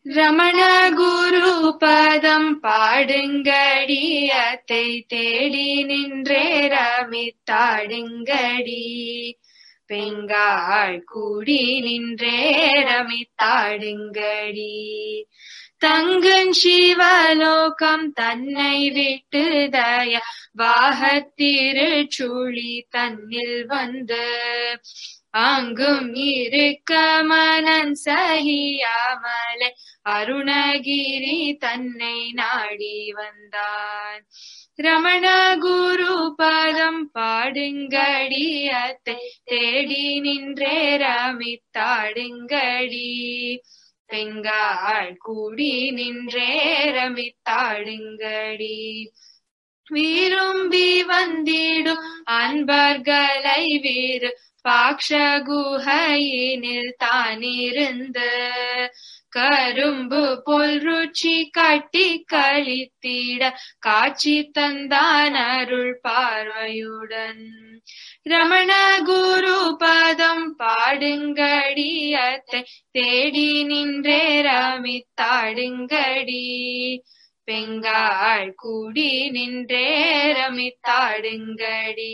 ரமண குரு பதம் பாடுங்கடியத்தை தேடி நின்றே ரமித்தாடுங்கடி பெங்காள் கூடி நின்றே ரமித்தாடுங்கடி தங்கன் சிவலோகம் தன்னை விட்டு தய வாகத்திருச்சுழி தன்னில் வந்து அங்கும் இருக்க மனன் சகியாமலை அருணகிரி தன்னை நாடி வந்தான் ரமண குரு பதம் பாடுங்கடியத்தை தேடி நின்றே ரமித்தாடுங்கடி பெங்காள் கூடி நின்றே ரமித்தாடுங்கடி விரும்பி வந்திடும் அன்பர்களை வீறு பாக்ஷ குகையினில் தானிருந்து கரும்பு போல் ருச்சி கட்டி கழித்திட காட்சி தந்தான் அருள் பார்வையுடன் ரமண குரு பதம் பாடுங்கடியத்தை தேடி நின்றே ரமித்தாடுங்கடி பெங்காள் கூடி நின்றே ரமித்தாடுங்கடி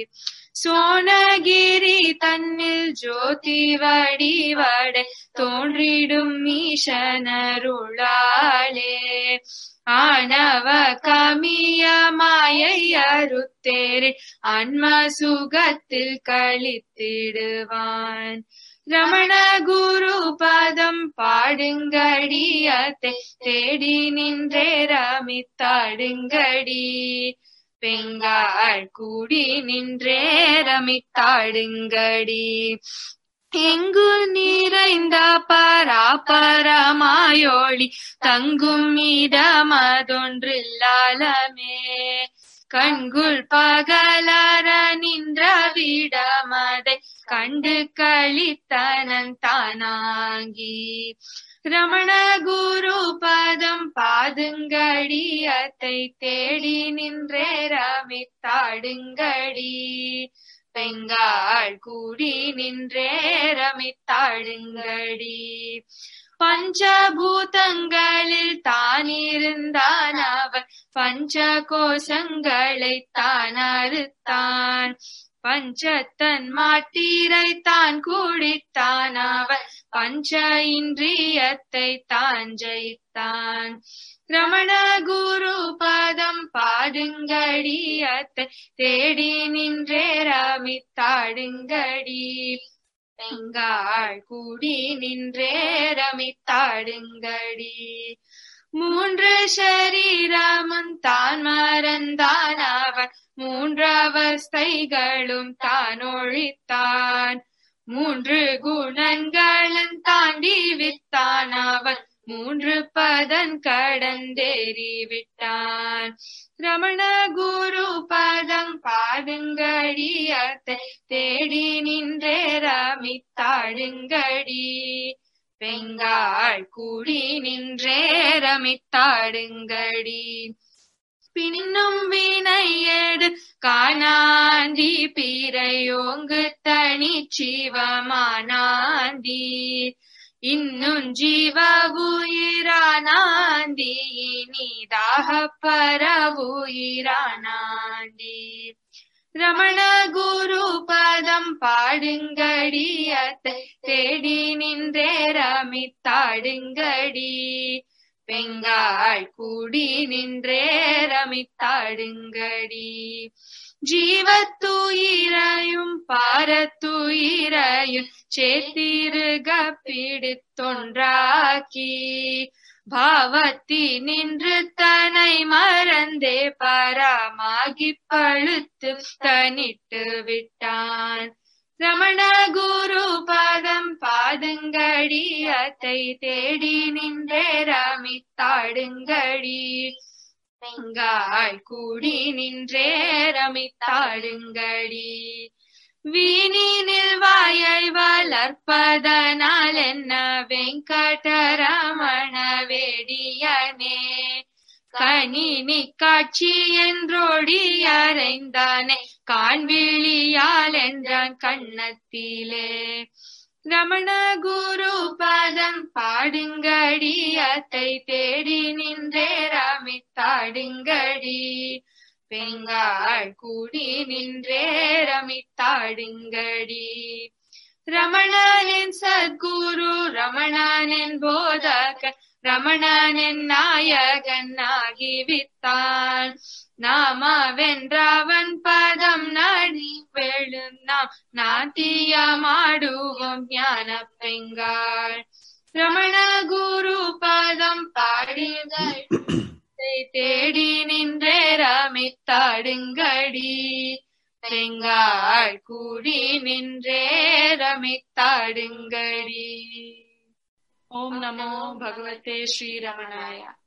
சோனகிரி தன்னில் ஜோதி வடிவடை தோன்றிடும் ஈசனருளாளே ஆணவ கமிய மாயை அறுத்தேரே அன்ம சுகத்தில் கழித்திடுவான் ரமண குரு பதம் பாடுங்கடியத்தை தேடி நின்றே ரமித்தாடுங்கடி பெங்காள் கூடி நின்றே ரமித்தாடுங்கடி எங்கு நிறைந்த பராபரமாயோளி தங்கும் இடமதொன்றில்லாலமே கண்குள் பகலர நின்ற விடமதை கண்டு கழித்தனன் தானாங்கி ரமண குரு பதம் பாதுங்கடியத்தை தேடி நின்றே ரமித்தாடுங்கடி பெங்காள் கூடி நின்றே ரமித்தாடுங்கடி பஞ்சபூதங்களில் தானிருந்தான் அவன் பஞ்ச கோஷங்களை தான் அறுத்தான் பஞ்சத்தன் மாட்டீரை தான் கூடித்தான் அவன் பஞ்ச இந்திரியத்தை தான் ஜெயித்தான் ரமண குரு பதம் பாடுங்கடியத்தை தேடி நின்றே ரமித்தாடுங்கடி பெங்காள் கூடி நின்றே ரமித்தாடுங்கடி மூன்று சரீரமும் தான் மறந்தான் அவன் மூன்றவஸ்தைகளும் தான் ஒழித்தான் மூன்று குணங்களும் தாண்டி வித்தான் அவன் மூன்று பதன் கடந்தேறி விட்டான் ரமண குரு பதம் பாடுங்கடியத்தை தேடி நின்றே ரமித்தாடுங்கடி பெங்காள் கூடி நின்றே ரமித்தாடுங்கடி பின்னும் வினையேடு காணாந்தி பிறையோங்கு தனி சிவமானாந்தி இன்னும் ஜீவ உயிரானாந்தி இனிதாக பரவுயிரானாந்தி ரமண குரு பதம் பாடுங்கடியத்தை தேடி நின்றே ரமித்தாடுங்கடி பெங்காள் கூடி நின்றே ரமித்தாடுங்கடி ஜீவத்துயிரையும் பாரத்துயிரையும் சேத்திருக பிடித்தொன்றாக்கி பாவத்தி நின்று தனை மறந்தே பரமாகி பழுத்து தனிட்டு விட்டான் ரமண குரு பதம் பாதங்கடியத்தை தேடி நின்றே ரமித்தாடுங்கடி பெங்காள் கூடி நின்றே ரமித்தாடுங்கடி வீணினில் வாயை வளர்ப்பதனால் என்ன வெங்கடரமண வேடியனே கணினி காட்சி என்றோடி அறைந்தானே காண்விழியால் என்றான் கண்ணத்திலே ரமண குரு பதம் பாடுங்கடி அத்தை தேடி நின்றே ரமித்தாடுங்கடி பெங்காள் கூடி நின்றே ரமித்தாடுங்கடி ரமணனின் சத்குரு ரமணனின் போதக ரமணனின் நாயகன் ஆகிவித்தான் நாமவென்றவன் பதம் நடி வெளுநாம் நாத்தியமாடுவோம் ஞான பெங்காள் ரமண குரு பதம் பாடுங்கள் தேடி நின்றே ரமித்தாடுங்கடி பெங்காள் கூடி நின்றே ரமித்தாடுங்கடி ஓம் நமோ பகவதே ஸ்ரீரமணாய